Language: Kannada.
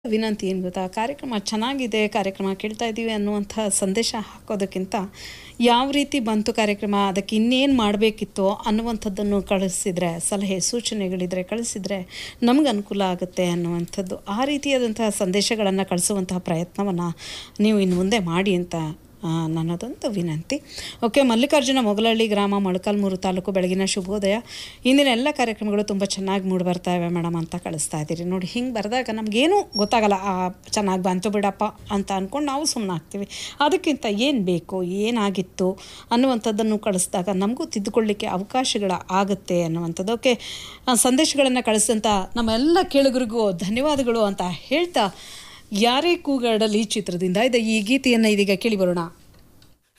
ವಿನಂತಿ ಏನು ಗೊತ್ತಾ ಕಾರ್ಯಕ್ರಮ ಚೆನ್ನಾಗಿದೆ ಕಾರ್ಯಕ್ರಮ ಕೇಳ್ತಾ ಇದ್ದೀವಿ ಅನ್ನುವಂಥ ಸಂದೇಶ ಹಾಕೋದಕ್ಕಿಂತ ಯಾವ ರೀತಿ ಬಂತು ಕಾರ್ಯಕ್ರಮ ಅದಕ್ಕೆ ಇನ್ನೇನು ಮಾಡಬೇಕಿತ್ತು ಅನ್ನುವಂಥದ್ದನ್ನು ಕಳಿಸಿದರೆ ಸಲಹೆ ಸೂಚನೆಗಳಿದ್ರೆ ಕಳಿಸಿದರೆ ನಮ್ಗೆ ಅನುಕೂಲ ಆಗುತ್ತೆ ಅನ್ನುವಂಥದ್ದು ಆ ರೀತಿಯಾದಂತಹ ಸಂದೇಶಗಳನ್ನು ಕಳಿಸುವಂತಹ ಪ್ರಯತ್ನವನ್ನು ನೀವು ಇನ್ನು ಮುಂದೆ ಮಾಡಿ ಅಂತ ಆ, ನನ್ನದೊಂದು ವಿನಂತಿ ಓಕೆ ಮಲ್ಲಿಕಾರ್ಜುನ ಮೊಗಲಹಳ್ಳಿ ಗ್ರಾಮ ಮೊಳಕಾಲ್ಮೂರು ತಾಲೂಕು ಬೆಳಗಿನ ಶುಭೋದಯ ಇಂದಿನ ಎಲ್ಲ ಕಾರ್ಯಕ್ರಮಗಳು ತುಂಬ ಚೆನ್ನಾಗಿ ಮೂಡಿ ಬರ್ತಾ ಇವೆ ಮೇಡಮ್ ಅಂತ ಕಳಿಸ್ತಾ ಇದ್ದೀರಿ ನೋಡಿ ಹಿಂಗೆ ಬರೆದಾಗ ನಮಗೇನು ಗೊತ್ತಾಗಲ್ಲ ಆ ಚೆನ್ನಾಗಿ ಬಂತು ಬಿಡಪ್ಪ ಅಂತ ಅಂದ್ಕೊಂಡು ನಾವು ಸುಮ್ಮನೆ ಆಗ್ತೀವಿ ಅದಕ್ಕಿಂತ ಏನು ಬೇಕು ಏನಾಗಿತ್ತು ಅನ್ನುವಂಥದ್ದನ್ನು ಕಳಿಸಿದಾಗ ನಮಗೂ ತಿದ್ದುಕೊಳ್ಳಿಕ್ಕೆ ಅವಕಾಶಗಳ ಆಗುತ್ತೆ ಅನ್ನುವಂಥದ್ದು ಓಕೆ ಸಂದೇಶಗಳನ್ನು ಕಳಿಸಿದಂಥ ನಮ್ಮೆಲ್ಲ ಕೇಳುಗರಿಗೂ ಧನ್ಯವಾದಗಳು ಅಂತ ಹೇಳ್ತಾ ಯಾರೇ ಕೂಗಾಡಲಿ ಚಿತ್ರದಿಂದ ಇದು ಈ ಗೀತೆಯನ್ನು ಇದೀಗ ಕೇಳಿ ಬರೋಣ